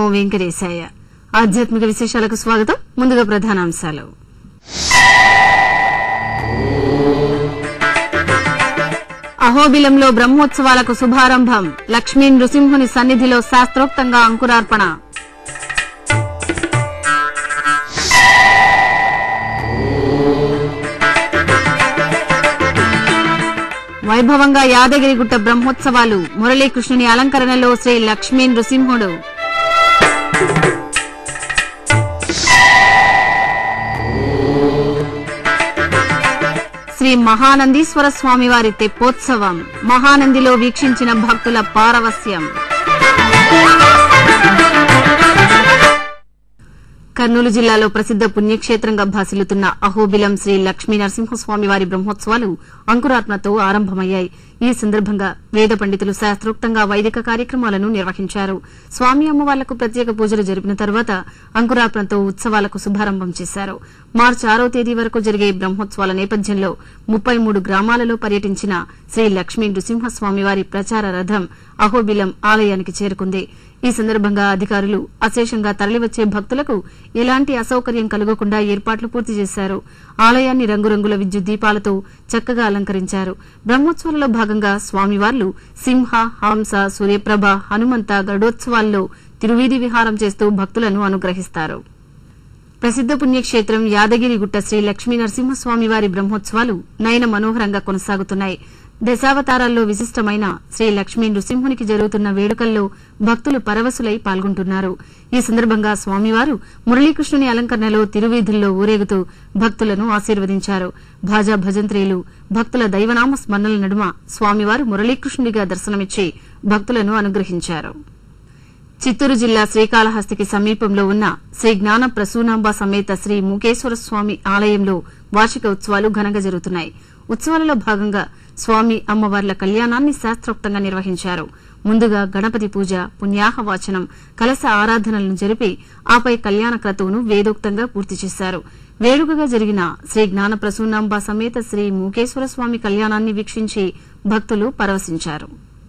వెంకటేశాయ ఆధ్యాత్మిక విశేషాలకు స్వాగతం ముందుగా ప్రధానాంశాలు అహోబిలంలో బ్రహ్మోత్సవాలకు శుభారంభం లక్ష్మీ నృసింహుని సన్నిధిలో శాస్త్రోక్తంగా అంకురార్పణ వైభవంగా యాదగిరిగుట్ట బ్రహ్మోత్సవాలు మురళీకృష్ణుని అలంకరణలో శ్రీ లక్ష్మీ నృసింహుడు శ్రీ మహానందీశ్వర స్వామివారి తెప్పోత్సవం మహానందిలో వీక్షించిన భక్తుల పారవస్యం కర్నూలు జిల్లాలో ప్రసిద్ద పుణ్యక్షేత్రంగా భాసిల్లుతున్న అహోబిలం శ్రీ లక్ష్మీ నరసింహస్వామి వారి బ్రహ్మోత్సవాలు అంకురార్పణతో ఆరంభమయ్యాయి ఈ సందర్భంగా వేద పండితులు శాస్త్రోక్తంగా వైదిక కార్యక్రమాలను నిర్వహించారు స్వామి అమ్మవార్లకు ప్రత్యేక పూజలు జరిపిన తర్వాత అంకురార్పణతో ఉత్సవాలకు శుభారంభం చేశారు మార్చి ఆరో తేదీ వరకు జరిగే ఈ బ్రహ్మోత్సవాల నేపథ్యంలో ముప్పై మూడు గ్రామాలలో పర్యటించిన శ్రీ లక్ష్మీ నృసింహస్వామి వారి ప్రచార రథం అహోబిలం ఆలయానికి చేరుకుంది ఈ సందర్భంగా అధికారులు అశేషంగా తరలివచ్చే భక్తులకు ఎలాంటి అసౌకర్యం కలగకుండా ఏర్పాట్లు పూర్తి చేశారు ఆలయాన్ని రంగురంగుల విద్యుత్ దీపాలతో చక్కగా అలంకరించారు బ్రహ్మోత్సవాలలో భాగంగా స్వామివార్లు సింహ హంస సూర్యప్రభ హనుమంత గరుడోత్సవాల్లో తిరువీధి విహారం చేస్తూ భక్తులను అనుగ్రహిస్తారు ప్రసిద్ద పుణ్యక్షేత్రం యాదగిరిగుట్ట శ్రీ లక్ష్మీ నరసింహస్వామి వారి బ్రహ్మోత్సవాలు నయన మనోహరంగా కొనసాగుతున్నాయి దశావతారాల్లో విశిష్టమైన శ్రీ లక్ష్మీ నృసింహునికి జరుగుతున్న వేడుకల్లో భక్తులు పరవశులై పాల్గొంటున్నారు ఈ సందర్భంగా స్వామివారు మురళీకృష్ణుని అలంకరణలో తిరువీధుల్లో ఊరేగుతూ భక్తులను ఆశీర్వదించారు భాజా భజంత్రీలు భక్తుల దైవనామ స్మరణల నడుమ స్వామివారు మురళీకృష్ణుడిగా దర్శనమిచ్చి భక్తులను అనుగ్రహించారు చిత్తూరు జిల్లా శ్రీకాళహస్తికి సమీపంలో ఉన్న శ్రీ జ్ఞాన ప్రసూనాంబ సమేత శ్రీ ముఖేశ్వర స్వామి ఆలయంలో వార్షిక ఉత్సవాలు ఘనంగా జరుగుతున్నాయి ఉత్సవాలలో భాగంగా స్వామి అమ్మవార్ల కళ్యాణాన్ని శాస్త్రోక్తంగా నిర్వహించారు ముందుగా గణపతి పూజ పుణ్యాహవాచనం కలశ ఆరాధనలను జరిపి ఆపై కళ్యాణ క్రతువును వేదోక్తంగా పూర్తి చేశారు వేడుకగా జరిగిన శ్రీ జ్ఞాన ప్రసూనాంబ సమేత శ్రీ మూకేశ్వర స్వామి కళ్యాణాన్ని వీక్షించి భక్తులు పరవశించారు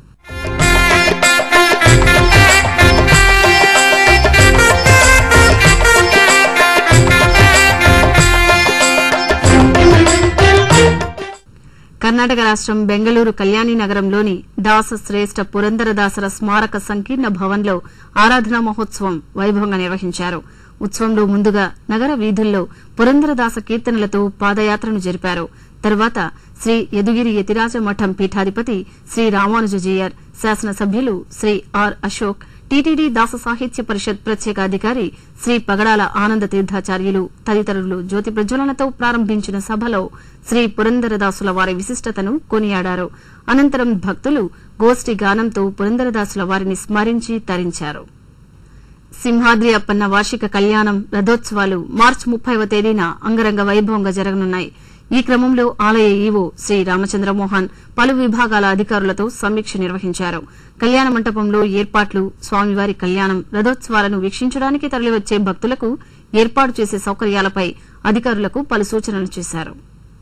కర్ణాటక రాష్ట్రం బెంగళూరు కళ్యాణి నగరంలోని దాస శ్రేష్ఠ పురందరదాసర స్మారక సంకీర్ణ భవన్లో ఆరాధనా మహోత్సవం వైభవంగా నిర్వహించారు ఉత్సవంలో ముందుగా నగర వీధుల్లో పురందరదాస కీర్తనలతో పాదయాత్రను జరిపారు తర్వాత శ్రీ యదుగిరి యతిరాజ మఠం పీఠాధిపతి శ్రీ రామానుజజీయర్ శాసనసభ్యులు శ్రీ ఆర్ అశోక్ టీటీడీ దాస సాహిత్య పరిషత్ ప్రత్యేక అధికారి శ్రీ పగడాల ఆనంద తీర్థాచార్యులు తదితరులు జ్యోతి ప్రజ్వలనతో ప్రారంభించిన సభలో శ్రీ పురందరదాసుల వారి విశిష్టతను కొనియాడారు అనంతరం భక్తులు గోష్ఠి గానంతో పురందరదాసుల వారిని స్మరించి తరించారు సింహాద్రి అప్పన్న వార్షిక కళ్యాణం రథోత్సవాలు మార్చి ముప్పైవ తేదీన అంగరంగ వైభవంగా జరగనున్నాయి ఈ క్రమంలో ఆలయ ఈవో శ్రీ రామచంద్రమోహన్ పలు విభాగాల అధికారులతో సమీక్ష నిర్వహించారు కళ్యాణ మంటపంలో ఏర్పాట్లు స్వామివారి కళ్యాణం రథోత్సవాలను వీక్షించడానికి తరలివచ్చే భక్తులకు ఏర్పాటు చేసే సౌకర్యాలపై అధికారులకు పలు సూచనలు చేశారు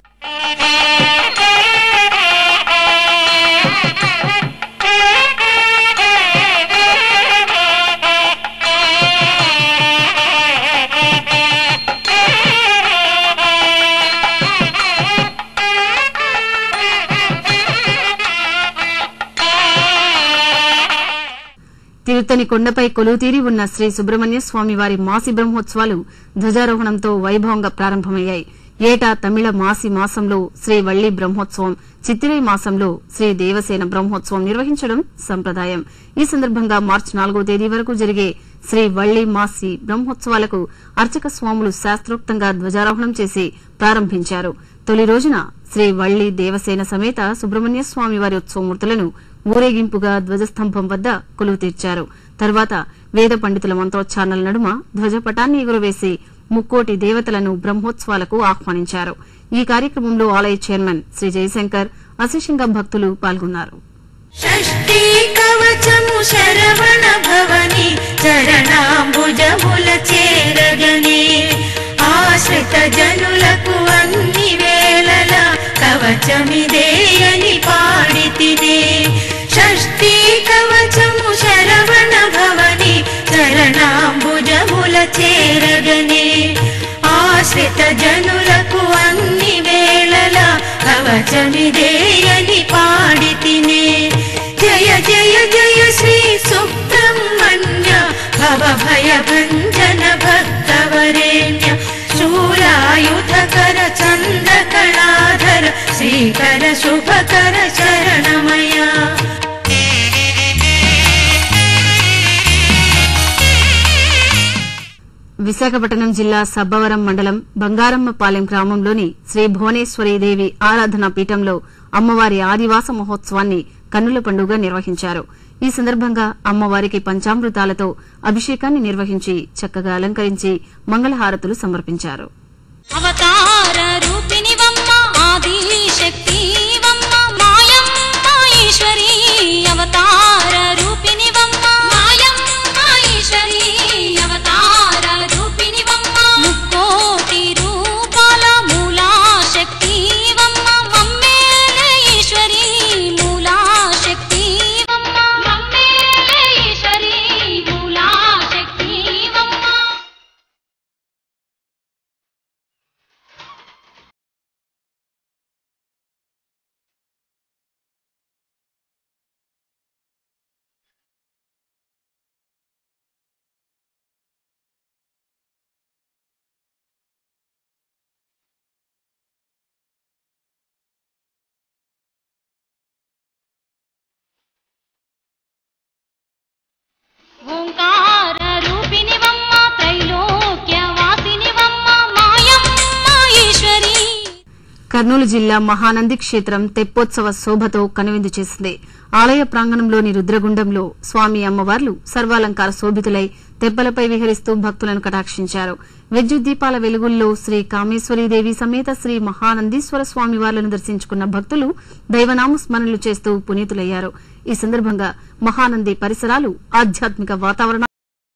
తిరుత్తని కొండపై కొలువుతీరి ఉన్న శ్రీ సుబ్రహ్మణ్య స్వామి వారి మాసి బ్రహ్మోత్సవాలు ధ్వజారోహణంతో వైభవంగా ప్రారంభమయ్యాయి ఏటా తమిళ మాసి మాసంలో శ్రీ వల్లి బ్రహ్మోత్సవం చిత్తిరై మాసంలో శ్రీ దేవసేన బ్రహ్మోత్సవం నిర్వహించడం సంప్రదాయం ఈ సందర్భంగా మార్చి నాలుగో తేదీ వరకు జరిగే శ్రీ వల్లి మాసి బ్రహ్మోత్సవాలకు అర్చక స్వాములు శాస్త్రోక్తంగా ధ్వజారోహణం చేసి ప్రారంభించారు తొలి రోజున శ్రీ వల్లి దేవసేన సమేత సుబ్రహ్మణ్య స్వామి వారి ఉత్సవమూర్తులను ఊరేగింపుగా ధ్వజస్తంభం వద్ద కొలువు తీర్చారు తర్వాత వేద పండితుల మంత్రోచ్చారణల నడుమ ధ్వజపటాన్ని ఎగురవేసి ముక్కోటి దేవతలను బ్రహ్మోత్సవాలకు ఆహ్వానించారు ఈ కార్యక్రమంలో ఆలయ చైర్మన్ శ్రీ జయశంకర్ అశేషంగా భక్తులు పాల్గొన్నారు షష్ఠీ కవచము శరవణ భవని చరణాంబుజముల చేరగనే ఆశ్రిత జనులకు అన్ని వేళల కవచమిదేయని పాడితినే షష్ఠీ కవచము శరవణ భవని చరణా జనులకు అన్ని వేళల కవచమిదేయని పాడి తినే జయ జయ జయ శ్రీ సుబ్రహ్మణ్య భవ భయ భంజన భక్తవరేణ్య శూలాయుధకర చంద్రకళాధర శ్రీకర శుభకర చరణమయా విశాఖపట్నం జిల్లా సబ్బవరం మండలం బంగారమ్మపాలెం గ్రామంలోని శ్రీ భువనేశ్వరీదేవి ఆరాధనా పీఠంలో అమ్మవారి ఆదివాస మహోత్సవాన్ని కన్నుల పండుగ నిర్వహించారు ఈ సందర్భంగా అమ్మవారికి పంచామృతాలతో అభిషేకాన్ని నిర్వహించి చక్కగా అలంకరించి మంగళహారతులు సమర్పించారు అవతార రూపిణివమ్మ ఆది శక్తివమ్మ మాయమ్మ ఈశ్వరి అవతార రూపిణివమ్మ మాయమ్మ ఈశ్వరి అవతార రూపిణివమ్మ ముక్కోటి రూపాల మూలా శక్తివమ్మ మమ్మేలే ఈశ్వరి మూలా శక్తివమ్మ మమ్మేలే ఈశ్వరి మూలా శక్తివమ్మ ఓంకార రూపిణివమ్మ త్రైలోక్య వాసినివమ్మ మాయమ్మ ఈశ్వరి కర్నూలు జిల్లా మహానంది క్షేత్రం తెప్పోత్సవ శోభతో కనువిందు చేసింది ఆలయ ప్రాంగణంలోని రుద్రగుండంలో స్వామి అమ్మవార్లు సర్వాలంకార శోభితులై తెప్పలపై విహరిస్తూ భక్తులను కటాక్షించారు విద్యుత్ దీపాల వెలుగుల్లో శ్రీ కామేశ్వరీదేవి సమేత శ్రీ మహానందీశ్వర స్వామి వార్లను దర్శించుకున్న భక్తులు దైవనామ స్మరణలు చేస్తూ పునీతులయ్యారు ఈ సందర్భంగా మహానంది పరిసరాలు ఆధ్యాత్మిక వాతావరణం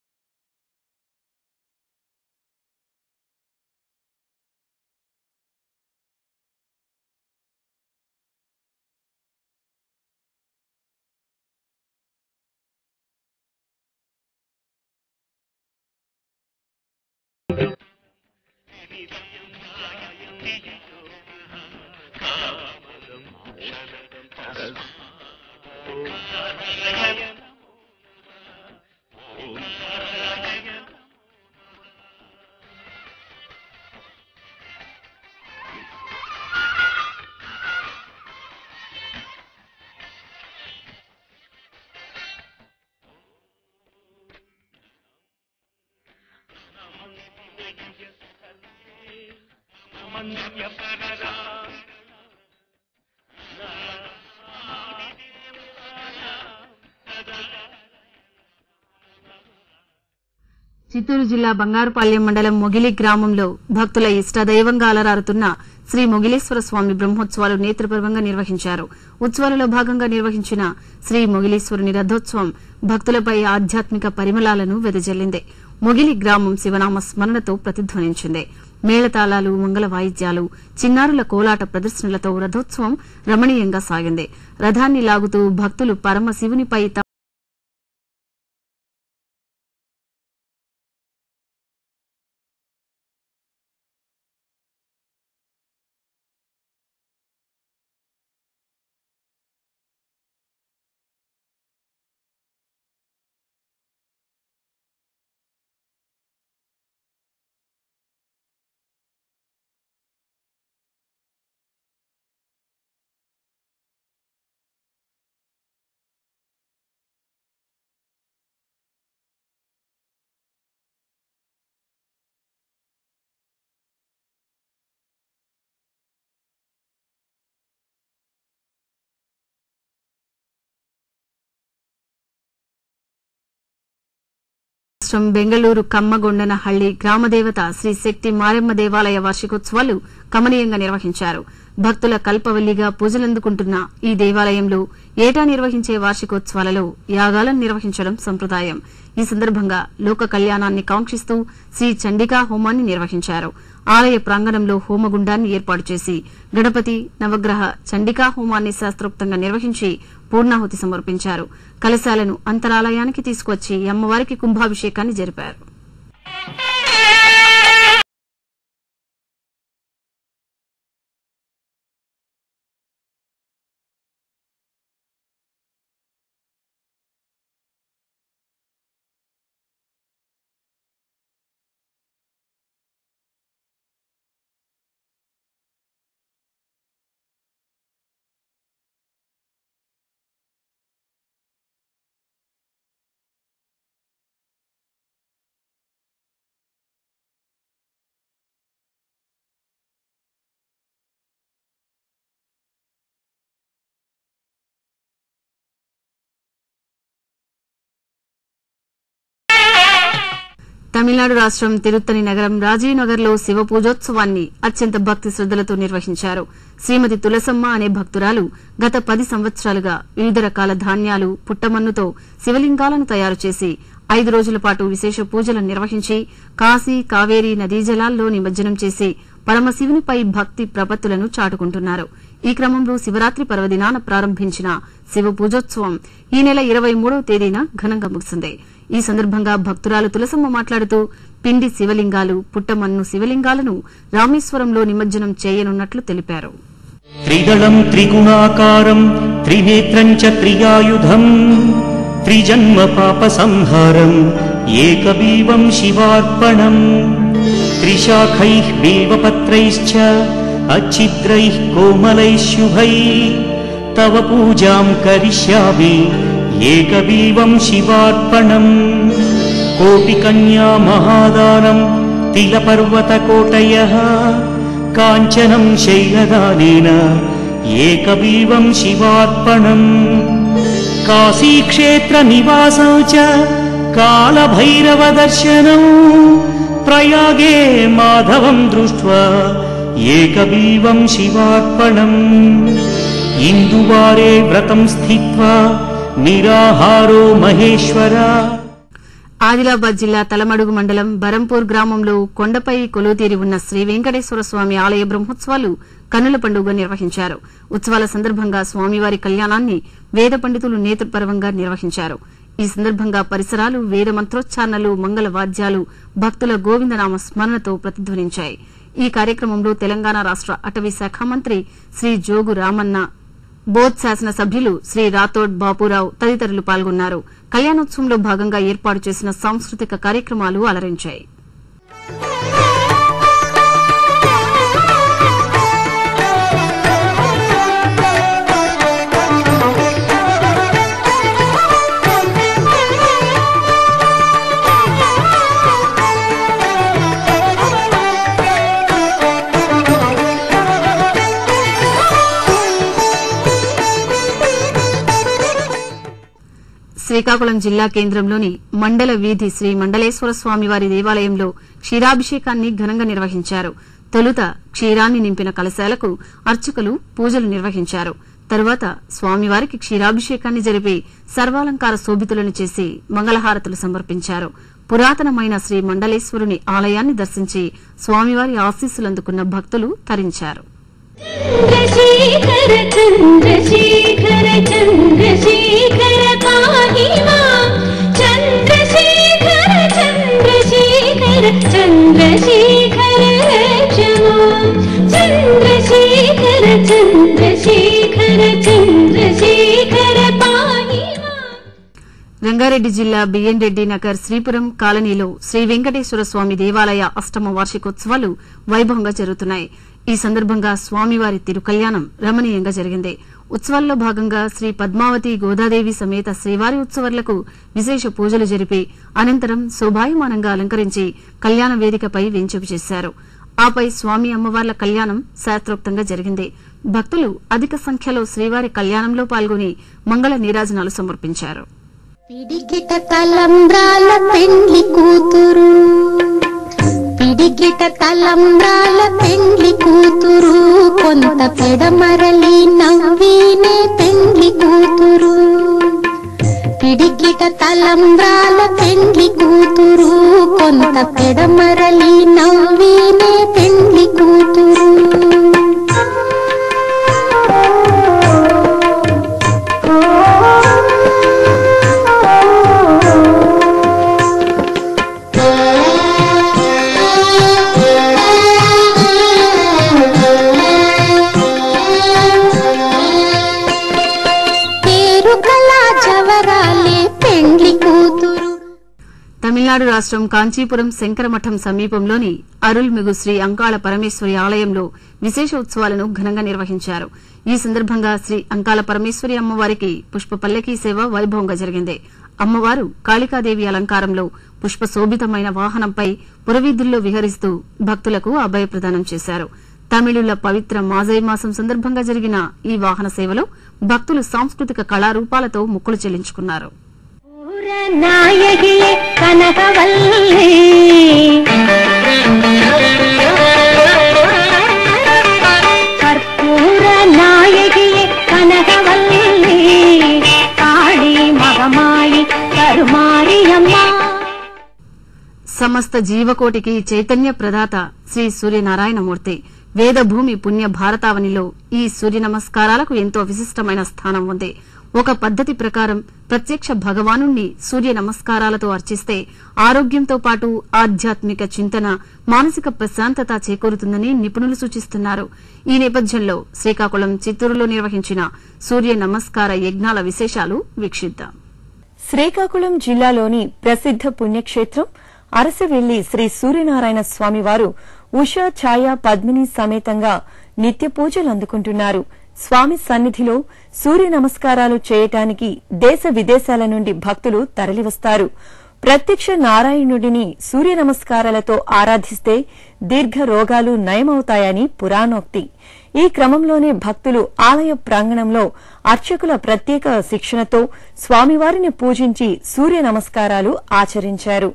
చిత్తూరు జిల్లా బంగారుపాళ్యం మండలం మొగిలి గ్రామంలో భక్తుల ఇష్టదైవంగా అలరారుతున్న శ్రీ మొగిలేశ్వర స్వామి బ్రహ్మోత్సవాలు నేత్రపర్వంగా నిర్వహించారు ఉత్సవాలలో భాగంగా నిర్వహించిన శ్రీ మొగిలీశ్వరుని రథోత్సవం భక్తులపై ఆధ్యాత్మిక పరిమళాలను వెదజల్లింది మొగిలి గ్రామం శివనామ స్మరణతో ప్రతిధ్వనించింది మేళతాళాలు మంగళ వాయిద్యాలు చిన్నారుల కోలాట ప్రదర్శనలతో రథోత్సవం రమణీయంగా సాగింది రథాన్ని లాగుతూ భక్తులు పరమశివునిపై తమ రాష్ట్రం బెంగళూరు కమ్మగొండనహళ్లి గ్రామదేవత శ్రీ శక్తి మారెమ్మ దేవాలయ వార్షికోత్సవాలు కమనీయంగా నిర్వహించారు భక్తుల కల్పవల్లిగా పూజలందుకుంటున్న ఈ దేవాలయంలో ఏటా నిర్వహించే వార్షికోత్సవాలలో యాగాలను నిర్వహించడం సంప్రదాయం ఈ సందర్భంగా లోక కళ్యాణాన్ని కాంక్షిస్తూ శ్రీ చండికా హోమాన్ని నిర్వహించారు ఆలయ ప్రాంగణంలో హోమగుండాన్ని ఏర్పాటు చేసి గణపతి నవగ్రహ చండికా హోమాన్ని శాస్త్రోక్తంగా నిర్వహించి పూర్ణాహుతి సమర్పించారు కలశాలను అంతరాలయానికి తీసుకువచ్చి అమ్మవారికి కుంభాభిషేకాన్ని జరిపారు తమిళనాడు రాష్ట్రం తిరుత్తని నగరం రాజీవ్ నగర్ లో శివ పూజోత్సవాన్ని అత్యంత భక్తి శ్రద్దలతో నిర్వహించారు శ్రీమతి తులసమ్మ అనే భక్తురాలు గత పది సంవత్సరాలుగా వివిధ రకాల ధాన్యాలు పుట్టమన్నుతో శివలింగాలను తయారు చేసి ఐదు రోజుల పాటు విశేష పూజలు నిర్వహించి కాశీ కావేరీ నదీ జలాల్లో నిమజ్జనం చేసి పరమశివునిపై భక్తి ప్రపత్తులను చాటుకుంటున్నారు ఈ క్రమంలో శివరాత్రి పర్వదినాన ప్రారంభించిన శివ పూజోత్సవం ఈ నెల ఇరవై మూడవ తేదీన ఘనంగా ముగిసింది ఈ సందర్భంగా భక్తురాలు తులసమ్మ మాట్లాడుతూ పిండి శివలింగాలు పుట్టమన్ను శివలింగాలను రామేశ్వరంలో నిమజ్జనం చేయనున్నట్లు తెలిపారు त्रिदलं त्रिगुणाकारं त्रिनेत्रं च त्रियायुधम् त्रिजन्मपापसंहारम् एकबीवं शिवार्पणम् त्रिशाखैः बेवपत्रैश्च अच्छिद्रैः कोमलैः शुभैः तव पूजां करिष्यामि एकबीवं शिवार्पणम् कोऽपि कन्या महादानं तिलपर्वतकोटयः काञ्चनं शैलदानेन एकबीवं शिवार्पणम् काशीक्षेत्रनिवासौ च कालभैरवदर्शनौ प्रयागे माधवं दृष्ट्वा एकबीवं शिवार्पणम् इन्दुवारे व्रतं स्थित्वा निराहारो महेश्वरा ఆదిలాబాద్ జిల్లా తలమడుగు మండలం బరంపూర్ గ్రామంలో కొండపై కొలువుతీరి ఉన్న శ్రీ వెంకటేశ్వర స్వామి ఆలయ బ్రహ్మోత్సవాలు కన్నుల పండుగ నిర్వహించారు ఉత్సవాల సందర్భంగా స్వామివారి కళ్యాణాన్ని వేద పండితులు నేత్రపర్వంగా నిర్వహించారు ఈ సందర్భంగా పరిసరాలు వేద మంత్రోచ్చారణలు మంగళ వాద్యాలు భక్తుల గోవిందనామ స్మరణతో ప్రతిధ్వనించాయి ఈ కార్యక్రమంలో తెలంగాణ రాష్ట అటవీ శాఖ మంత్రి శ్రీ జోగు రామన్న బోధ్ శాసన సభ్యులు శ్రీ రాథోడ్ బాపురావు తదితరులు పాల్గొన్నారు కళ్యాణోత్సవంలో భాగంగా ఏర్పాటు చేసిన సాంస్కృతిక కార్యక్రమాలు అలరించాయి శ్రీకాకుళం జిల్లా కేంద్రంలోని మండల వీధి శ్రీ మండలేశ్వర స్వామివారి దేవాలయంలో క్షీరాభిషేకాన్ని ఘనంగా నిర్వహించారు తొలుత క్షీరాన్ని నింపిన కలశాలకు అర్చకులు పూజలు నిర్వహించారు తరువాత స్వామివారికి క్షీరాభిషేకాన్ని జరిపి సర్వాలంకార శోభితులను చేసి మంగళహారతులు సమర్పించారు పురాతనమైన శ్రీ మండలేశ్వరుని ఆలయాన్ని దర్శించి స్వామివారి ఆశీస్సులందుకున్న భక్తులు తరించారు చంద్రశేఖర చంద్రశేఖర చంద్రశేఖర పాహి మాం చంద్రశేఖర చంద్రశేఖర చంద్రశేఖర రక్ష మాం చంద్రశేఖర చంద్రశేఖర చంద్రశేఖర పాహి మాం రంగారెడ్డి జిల్లా బిఎన్ రెడ్డి నగర్ శ్రీపురం కాలనీలో శ్రీ వెంకటేశ్వర స్వామి దేవాలయ అష్టమ వార్షికోత్సవాలు వైభవంగా జరుగుతున్నాయి ఈ సందర్భంగా స్వామివారి తిరుకల్యాణం రమణీయంగా జరిగింది ఉత్సవాల్లో భాగంగా శ్రీ పద్మావతి గోదాదేవి సమేత శ్రీవారి ఉత్సవాలకు విశేష పూజలు జరిపి అనంతరం శోభాయమానంగా అలంకరించి కళ్యాణ వేదికపై వేంచేపు చేశారు ఆపై స్వామి అమ్మవార్ల కళ్యాణం శాస్త్రోక్తంగా జరిగింది భక్తులు అధిక సంఖ్యలో శ్రీవారి కళ్యాణంలో పాల్గొని మంగళ నీరాజనాలు సమర్పించారు పిడికిట తలంబ్రాల పెండ్లి కూతురు పిడికిట తలంబ్రాల పెండ్లి కూతురు కొంత పెడమరలి నవ్వినే పెండ్లి కూతురు పిడికిట తలంబ్రాల పెండ్లి కూతురు కొంత పెడమరలి నవ్వినే పెండ్లి కూతురు పేరు కళా జవరాలే పెండ్లి కూతురు తమిళనాడు రాష్ట్రం కాంచీపురం శంకరమఠం సమీపంలోని అరుల్మిగు శ్రీ అంకాళ పరమేశ్వరి ఆలయంలో విశేష ఉత్సవాలను ఘనంగా నిర్వహించారు ఈ సందర్భంగా శ్రీ అంకాళ పరమేశ్వరి అమ్మవారికి పుష్ప పల్లకీ సేవ వైభవంగా జరిగింది అమ్మవారు కాళికాదేవి అలంకారంలో పుష్ప శోభితమైన వాహనంపై పురవీధుల్లో విహరిస్తూ భక్తులకు అభయప్రదానం చేశారు తమిళుల పవిత్ర మాజై మాసం సందర్భంగా జరిగిన ఈ వాహన సేవలో భక్తులు సాంస్కృతిక కళారూపాలతో మొక్కులు చెల్లించుకున్నారు ನಾಯಕಿಯೇ ಕನಕವಲ್ಲಿ ಕರ್ಪೂರ ನಾಯಕಿಯೇ ಕನಕವಲ್ಲಿ ಕಾಳಿ ಮಗಮಾಳಿ ಕರುಮಾರಿಯಮ್ಮ సమస్త జీవకోటికి చైతన్య ప్రదాత శ్రీ సూర్యనారాయణమూర్తి వేదభూమి పుణ్య భారతావనిలో ఈ సూర్య నమస్కారాలకు ఎంతో విశిష్టమైన స్థానం ఉంది ఒక పద్దతి ప్రకారం ప్రత్యక్ష భగవానుణ్ణి సూర్య నమస్కారాలతో అర్చిస్తే ఆరోగ్యంతో పాటు ఆధ్యాత్మిక చింతన మానసిక ప్రశాంతత చేకూరుతుందని నిపుణులు సూచిస్తున్నారు ఈ నేపథ్యంలో శ్రీకాకుళం చిత్తూరులో నిర్వహించిన సూర్య నమస్కార యజ్ఞాల విశేషాలు వీక్షిద్దాం శ్రీకాకుళం జిల్లాలోని ప్రసిద్ధ పుణ్యక్షేత్రం అరసవెల్లి శ్రీ సూర్యనారాయణ స్వామి వారు ఉషా ఛాయ పద్మిని సమేతంగా నిత్య పూజలు అందుకుంటున్నారు స్వామి సన్నిధిలో సూర్య నమస్కారాలు చేయటానికి దేశ విదేశాల నుండి భక్తులు తరలివస్తారు ప్రత్యక్ష నారాయణుడిని సూర్య నమస్కారాలతో ఆరాధిస్తే దీర్ఘ రోగాలు నయమవుతాయని పురాణోక్తి ఈ క్రమంలోనే భక్తులు ఆలయ ప్రాంగణంలో అర్చకుల ప్రత్యేక శిక్షణతో స్వామివారిని పూజించి సూర్య నమస్కారాలు ఆచరించారు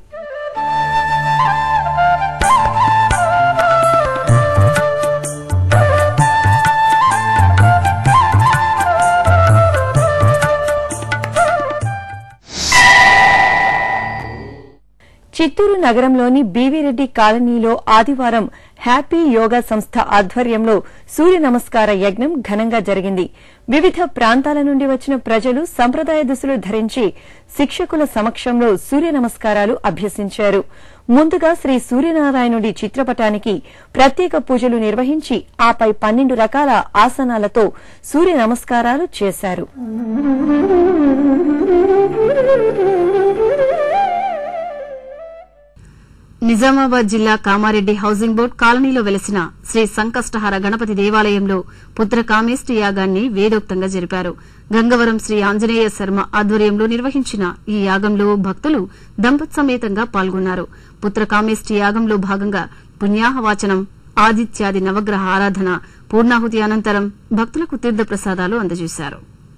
చిత్తూరు నగరంలోని బీవీరెడ్డి కాలనీలో ఆదివారం హ్యాపీ యోగా సంస్థ ఆధ్వర్యంలో సూర్య నమస్కార యజ్ఞం ఘనంగా జరిగింది వివిధ ప్రాంతాల నుండి వచ్చిన ప్రజలు సంప్రదాయ దుస్తులు ధరించి శిక్షకుల సమక్షంలో సూర్య నమస్కారాలు అభ్యసించారు ముందుగా శ్రీ సూర్యనారాయణుడి చిత్రపటానికి ప్రత్యేక పూజలు నిర్వహించి ఆపై పన్నెండు రకాల ఆసనాలతో సూర్య నమస్కారాలు చేశారు నిజామాబాద్ జిల్లా కామారెడ్డి హౌసింగ్ బోర్డు కాలనీలో వెలసిన శ్రీ సంకష్టహార గణపతి దేవాలయంలో పుత్ర కామేష్టి యాగాన్ని వేదోక్తంగా జరిపారు గంగవరం శ్రీ ఆంజనేయ శర్మ ఆధ్వర్యంలో నిర్వహించిన ఈ యాగంలో భక్తులు దంపత్ సమేతంగా పాల్గొన్నారు పుత్ర కామేష్టి యాగంలో భాగంగా పుణ్యాహవాచనం ఆదిత్యాది నవగ్రహ ఆరాధన పూర్ణాహుతి అనంతరం భక్తులకు తీర్థ ప్రసాదాలు అందజేశారు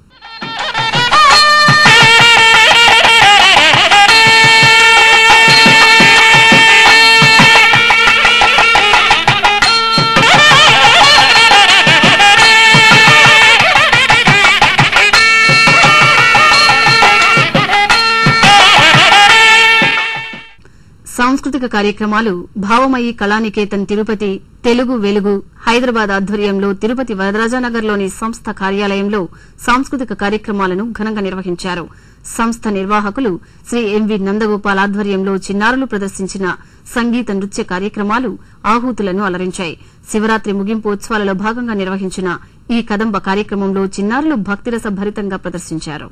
సాంస్కృతిక కార్యక్రమాలు భావమయి కళానికేతన్ తిరుపతి తెలుగు వెలుగు హైదరాబాద్ ఆధ్వర్యంలో తిరుపతి వరదరాజానగర్లోని సంస్థ కార్యాలయంలో సాంస్కృతిక కార్యక్రమాలను ఘనంగా నిర్వహించారు సంస్థ నిర్వాహకులు శ్రీ ఎంవి నందగోపాల్ ఆధ్వర్యంలో చిన్నారులు ప్రదర్శించిన సంగీత నృత్య కార్యక్రమాలు ఆహూతులను అలరించాయి శివరాత్రి ముగింపు ఉత్సవాలలో భాగంగా నిర్వహించిన ఈ కదంబ కార్యక్రమంలో చిన్నారులు భక్తిరస భరితంగా ప్రదర్శించారు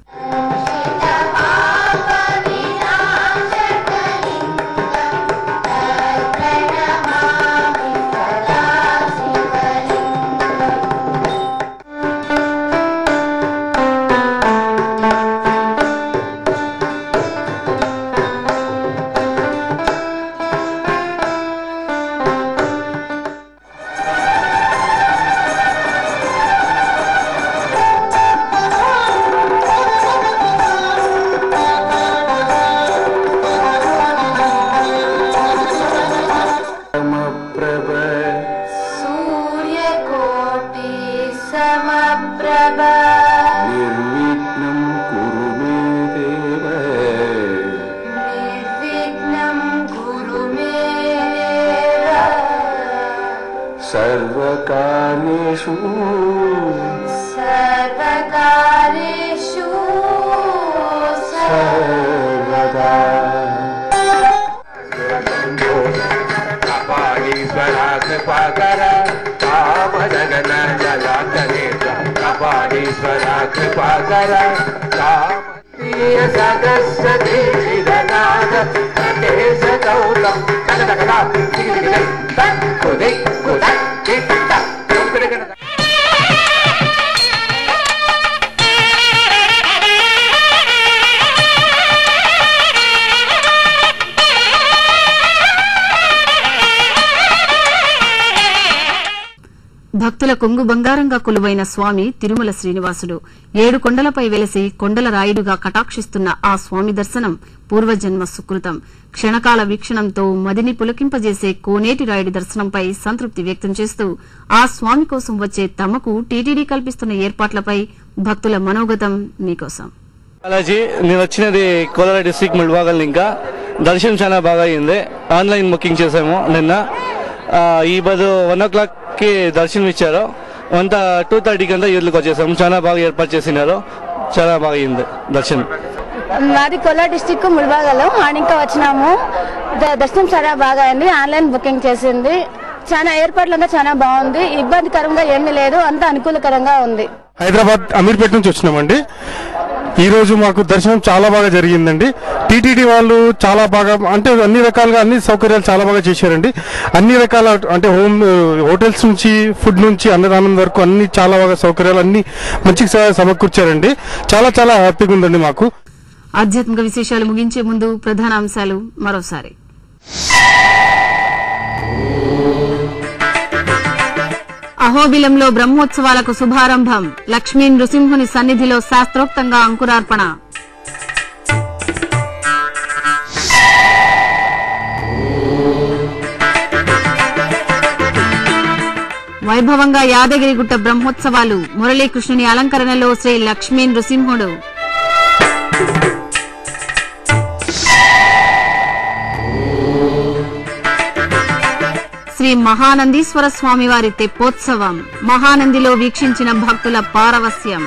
సమప్రభ సూర్యకోటి సమప్రభ నిర్విఘ్నం కురు మే దేవ నిర్విఘ్నం కురు మే దేవ సర్వకార్యేషు సర్వకార్యేషు సర్వదా కపాడీశ్వర కృపాకర కామదగన జలాకనేత కపాడీశ్వర కృపాకర కామీయ సదస్వతి విధనాద దేశ గౌతం కనకడా దిగి దిగి కుదే కుదే కిట్ట కుంకుడిగన భక్తుల భక్తుల కొంగు బంగారంగా కొలువైన స్వామి తిరుమల శ్రీనివాసుడు ఏడు కొండలపై వెలసి కొండల రాయుడుగా కటాక్షిస్తున్న ఆ స్వామి దర్శనం పూర్వజన్మ సుకృతం క్షణకాల వీక్షణంతో మదిని పులకింపజేసే కోనేటి రాయుడి దర్శనంపై సంతృప్తి వ్యక్తం చేస్తూ ఆ స్వామి కోసం వచ్చే తమకు టీటీడీ కల్పిస్తున్న ఏర్పాట్లపై భక్తుల మనోగతం మీకోసం బాలాజీ నేను వచ్చినది కోలార డిస్ట్రిక్ట్ ముల్బాగల్ ఇంకా దర్శనం చాలా బాగా అయింది ఆన్లైన్ బుకింగ్ చేసాము నిన్న ఆ, ఈ బదు వన్ ఓ క్లాక్కి దర్శనం ఇచ్చారు అంత టూ థర్టీకి అంతా ఇళ్ళకి వచ్చేసాము చాలా బాగా ఏర్పాటు చేసినారు చాలా బాగా అయింది దర్శనం మాది కొల్లా డిస్టిక్ ముడిబాగలో మార్నింగ్ వచ్చినాము ద- దర్శనం చాలా బాగా అయింది ఆన్లైన్ బుకింగ్ చేసింది చాలా ఏర్పాట్లంతా చాలా బాగుంది ఇబ్బందికరంగా ఏమీ లేదు అంతా అనుకూలకరంగా ఉంది హైదరాబాద్ అమీర్పేట నుంచి వచ్చినామండి ఈ రోజు మాకు దర్శనం చాలా బాగా జరిగిందండి టీటీడీ వాళ్ళు చాలా బాగా అంటే అన్ని రకాలుగా అన్ని సౌకర్యాలు చాలా బాగా చేశారండి అన్ని రకాల అంటే హోమ్ హోటల్స్ నుంచి ఫుడ్ నుంచి అన్నదానం వరకు అన్ని చాలా బాగా సౌకర్యాలు అన్ని మంచిగా స- సమకూర్చారండి చాలా చాలా హ్యాపీగా ఉందండి మాకు ఆధ్యాత్మిక విశేషాలు ముగించే ముందు ప్రధాన అంశాలు మరోసారి అహోబిలంలో బ్రహ్మోత్సవాలకు శుభారంభం లక్ష్మీ నృసింహుని సన్నిధిలో శాస్త్రోక్తంగా అంకురార్పణ వైభవంగా యాదగిరిగుట్ట బ్రహ్మోత్సవాలు మురళీకృష్ణుని అలంకరణలో శ్రీ లక్ష్మీ నృసింహుడు శ్రీ మహానందీశ్వర స్వామివారి తెప్పోత్సవం మహానందిలో వీక్షించిన భక్తుల పారవస్యం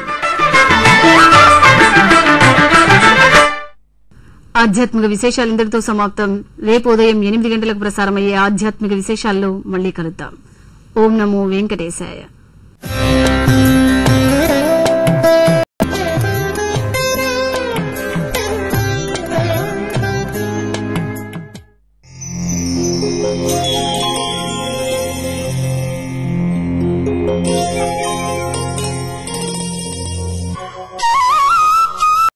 ఆధ్యాత్మిక విశేషాలు ఇంతటితో సమాప్తం రేపు ఉదయం ఎనిమిది గంటలకు ప్రసారమయ్యే ఆధ్యాత్మిక విశేషాల్లో మళ్ళీ కలుద్దాం ఓం నమో వెంకటేశాయ